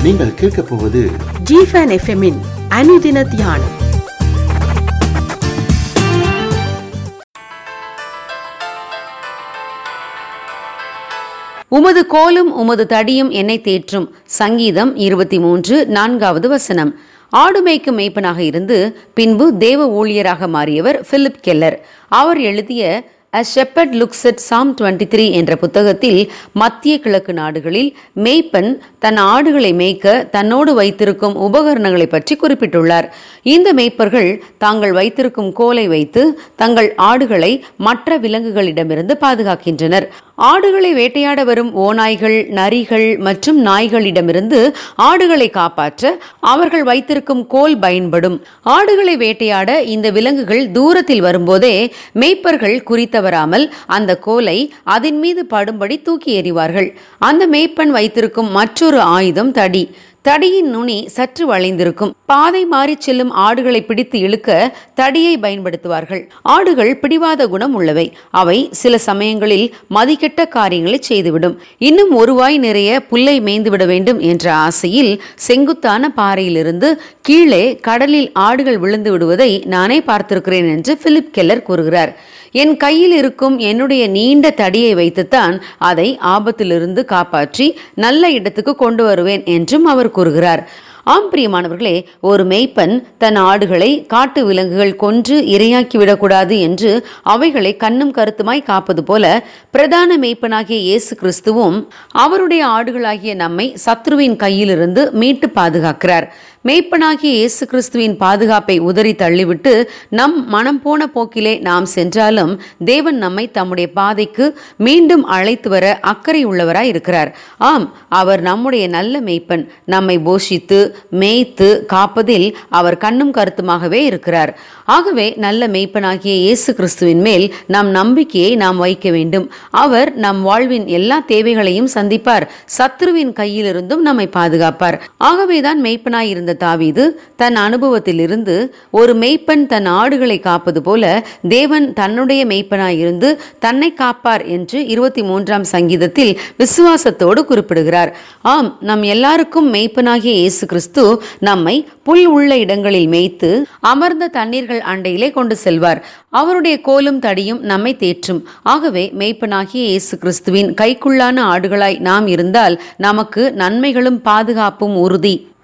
நீங்கள் கேட்கப் போவது ஜிஃபன் எஃப்எம்மின் அனுதின தியானம் உமது கோலும் உமது தடியும் என்னை தேற்றும் சங்கீதம் இருபத்தி மூன்று நான்காவது வசனம் ஆடு மேய்க்கும் மேய்ப்பனாக இருந்து பின்பு தேவ ஊழியராக மாறியவர் பிலிப் கெல்லர் அவர் எழுதிய a shepherd looks at psalm twenty three என்ற புத்தகத்தில் மத்திய கிழக்கு நாடுகளில் மேய்ப்பன் தன் ஆடுகளை மேய்க்க தன்னோடு வைத்திருக்கும் உபகரணங்களை பற்றி குறிப்பிட்டுள்ளார் இந்த மேய்ப்பர்கள் தாங்கள் வைத்திருக்கும் கோலை வைத்து தங்கள் ஆடுகளை மற்ற விலங்குகளிடமிருந்து பாதுகாக்கின்றனர் ஆடுகளை வேட்டையாட வரும் ஓநாய்கள் நரிகள் மற்றும் நாய்களிடமிருந்து ஆடுகளை காப்பாற்ற அவர்கள் வைத்திருக்கும் கோல் பயன்படும் ஆடுகளை வேட்டையாட இந்த விலங்குகள் தூரத்தில் வரும்போதே மேய்ப்பர்கள் குறித்தவராமல் அந்த கோலை அதன் மீது படும்படி தூக்கி எறிவார்கள் அந்த மேய்ப்பன் வைத்திருக்கும் மற்றொரு ஆயுதம் தடி தடியின் நுனி சற்று வளைந்திருக்கும் பாதை மாறி செல்லும் ஆடுகளை பிடித்து இழுக்க தடியை பயன்படுத்துவார்கள் ஆடுகள் பிடிவாத குணம் உள்ளவை அவை சில சமயங்களில் மதிக்கெட்ட காரியங்களை செய்துவிடும் இன்னும் ஒரு வாய் நிறைய புல்லை மேய்ந்துவிட வேண்டும் என்ற ஆசையில் செங்குத்தான பாறையிலிருந்து கீழே கடலில் ஆடுகள் விழுந்து விடுவதை நானே பார்த்திருக்கிறேன் என்று பிலிப் கெல்லர் கூறுகிறார் என் கையில் இருக்கும் என்னுடைய நீண்ட தடியை வைத்துத்தான் அதை ஆபத்திலிருந்து காப்பாற்றி நல்ல இடத்துக்கு கொண்டு வருவேன் என்றும் அவர் கூறுகிறார் ஆம் பிரியமானவர்களே ஒரு மேய்ப்பன் தன் ஆடுகளை காட்டு விலங்குகள் கொன்று இரையாக்கி விடக்கூடாது என்று அவைகளை கண்ணும் கருத்துமாய் காப்பது போல பிரதான மேய்ப்பனாகிய இயேசு கிறிஸ்துவும் அவருடைய ஆடுகளாகிய நம்மை சத்ருவின் கையிலிருந்து மீட்டு பாதுகாக்கிறார் மேய்ப்பனாகிய இயேசு கிறிஸ்துவின் பாதுகாப்பை உதறி தள்ளிவிட்டு நம் மனம் போன போக்கிலே நாம் சென்றாலும் தேவன் நம்மை தம்முடைய பாதைக்கு மீண்டும் அழைத்து வர அக்கறை உள்ளவராய் இருக்கிறார் ஆம் அவர் நம்முடைய நல்ல மேய்ப்பன் நம்மை போஷித்து மேய்த்து காப்பதில் அவர் கண்ணும் கருத்துமாகவே இருக்கிறார் ஆகவே நல்ல மேய்ப்பனாகிய இயேசு கிறிஸ்துவின் மேல் நம் நம்பிக்கையை நாம் வைக்க வேண்டும் அவர் நம் வாழ்வின் எல்லா தேவைகளையும் சந்திப்பார் சத்ருவின் கையிலிருந்தும் நம்மை பாதுகாப்பார் ஆகவேதான் மேய்ப்பனாய் இருந்த தாவீது தன் அனுபவத்திலிருந்து ஒரு மேய்ப்பன் தன் ஆடுகளை காப்பது போல தேவன் தன்னுடைய மேய்ப்பனாய் இருந்து தன்னை காப்பார் என்று இருபத்தி மூன்றாம் சங்கீதத்தில் விசுவாசத்தோடு குறிப்பிடுகிறார் ஆம் நம் எல்லாருக்கும் மேய்ப்பனாகிய இயேசு கிறிஸ்து நம்மை புல் உள்ள இடங்களில் மேய்த்து அமர்ந்த தண்ணீர்கள் அண்டையிலே கொண்டு செல்வார் அவருடைய கோலும் தடியும் நம்மை தேற்றும் ஆகவே மேய்ப்பனாகிய இயேசு கிறிஸ்துவின் கைக்குள்ளான ஆடுகளாய் நாம் இருந்தால் நமக்கு நன்மைகளும் பாதுகாப்பும் உறுதி